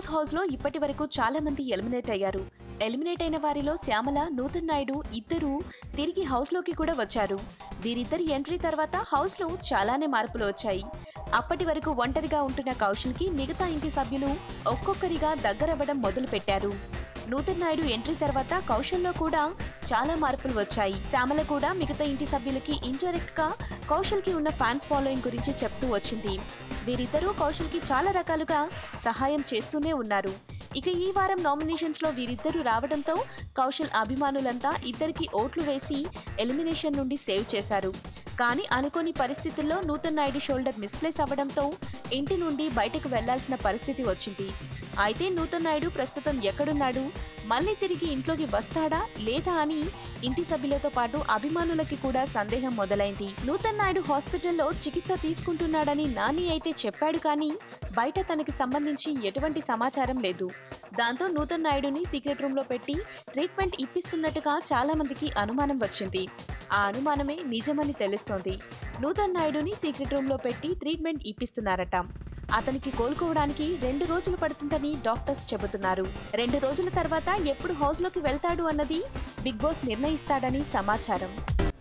boss house లో ఇప్పటి వరకు చాలా మంది ఎలిమినేట్ అయ్యారు ఎలిమినేట్ అయిన వారిలో శ్యామల నూతన్ నాయుడు ఇద్దరు తిరిగి హౌస్ లోకి కూడా వచ్చారు వీరిద్దరి ఎంట్రీ తర్వాత హౌస్ లో చాలానే మార్పులు వచ్చాయి అప్పటి వరకు ఒంటరిగా ఉంటున్న కౌశల్ కి మిగతా ఇంటి సభ్యులు ఒక్కొక్కరిగా దగ్గరవ్వడం మొదలు పెట్టారు నూతన్ నాయుడు ఎంట్రీ తర్వాత కౌశల్లో కూడా చాలా మార్పులు వచ్చాయి శ్యామల కూడా మిగతా ఇంటి సభ్యులకి ఇండైరెక్ట్ గా కౌశల్ కి ఉన్న ఫ్యాన్స్ ఫాలోయింగ్ గురించి చెప్తూ వచ్చింది వీరిద్దరూ కౌశల్ కి చాలా రకాలుగా సహాయం చేస్తూనే ఉన్నారు ఇక ఈ వారం నామినేషన్స్ లో వీరిద్దరూ రావడంతో కౌశల్ అభిమానులంతా ఇద్దరికి ఓట్లు వేసి ఎలిమినేషన్ నుండి సేవ్ చేశారు కానీ అనుకోని పరిస్థితుల్లో నూతన్ నాయుడు షోల్డర్ మిస్ప్లేస్ అవ్వడంతో ఇంటి నుండి బయటకు వెళ్లాల్సిన పరిస్థితి వచ్చింది అయితే నూతన్ నాయుడు ప్రస్తుతం ఎక్కడున్నాడు మళ్ళీ తిరిగి ఇంట్లోకి వస్తాడా లేదా అని ఇంటి సభ్యులతో పాటు అభిమానులకి కూడా సందేహం మొదలైంది నూతన్ నాయుడు హాస్పిటల్లో చికిత్స తీసుకుంటున్నాడని నాని అయితే చెప్పాడు కానీ బయట తనకి సంబంధించి ఎటువంటి సమాచారం లేదు దాంతో నూతన్ నాయుడుని సీక్రెట్ రూమ్ లో పెట్టి ట్రీట్మెంట్ ఇప్పిస్తున్నట్టుగా చాలా మందికి అనుమానం వచ్చింది ఆ అనుమానమే నిజమని తెలుస్తోంది నూతన్ నాయుడుని సీక్రెట్ రూమ్ లో పెట్టి ట్రీట్మెంట్ ఇప్పిస్తున్నారట అతనికి కోలుకోవడానికి రెండు రోజులు పడుతుందని డాక్టర్స్ చెబుతున్నారు రెండు రోజుల తర్వాత ఎప్పుడు హౌస్ లోకి వెళ్తాడు అన్నది బిగ్ బాస్ నిర్ణయిస్తాడని సమాచారం